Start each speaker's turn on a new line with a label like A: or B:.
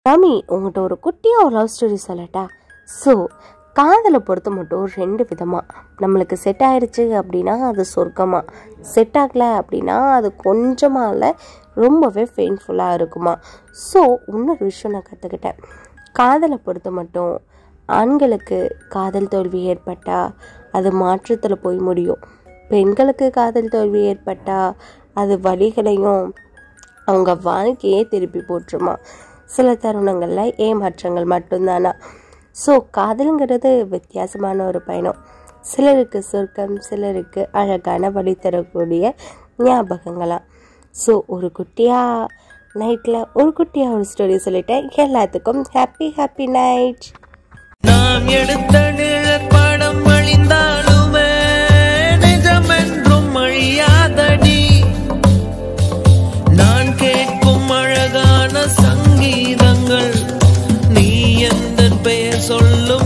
A: மாமி உங்கள்கிட்ட ஒரு குட்டியாக ஒரு லவ் ஸ்டோரி சொல்லட்டா ஸோ காதலை பொறுத்த மட்டும் ரெண்டு விதமாக நம்மளுக்கு செட் ஆயிடுச்சு அப்படின்னா அது சொர்க்கமாக செட் ஆகலை அப்படின்னா அது கொஞ்சமாக இல்லை ரொம்பவே பெயின்ஃபுல்லாக இருக்குமா ஸோ இன்னொரு விஷயம் நான் கற்றுக்கிட்டேன் காதலை பொறுத்த மட்டும் ஆண்களுக்கு காதல் தோல்வி ஏற்பட்டால் அது மாற்றத்தில் போய் முடியும் பெண்களுக்கு காதல் தோல்வி ஏற்பட்டால் அது வழிகளையும் அவங்க வாழ்க்கையே திருப்பி போட்டுருமா சில தருணங்களில் ஏமாற்றங்கள் மட்டும்தானா ஸோ காதலுங்கிறது வித்தியாசமான ஒரு பயணம் சிலருக்கு சொர்க்கம் சிலருக்கு அழகான வழி தரக்கூடிய ஞாபகங்களாம் ஸோ ஒரு குட்டியாக நைட்டில் ஒரு குட்டியாக ஒரு ஸ்டோரி சொல்லிட்டேன் எல்லாத்துக்கும் ஹாப்பி ஹாப்பி நைட்
B: நாம் எடுத்த நிழற்படம் அழிந்தாலுமே நிஜமென்றும் அழியாதடி நான் கேட்கும் அழகான சங்கீதங்கள் நீ எந்த பெயர் சொல்லும்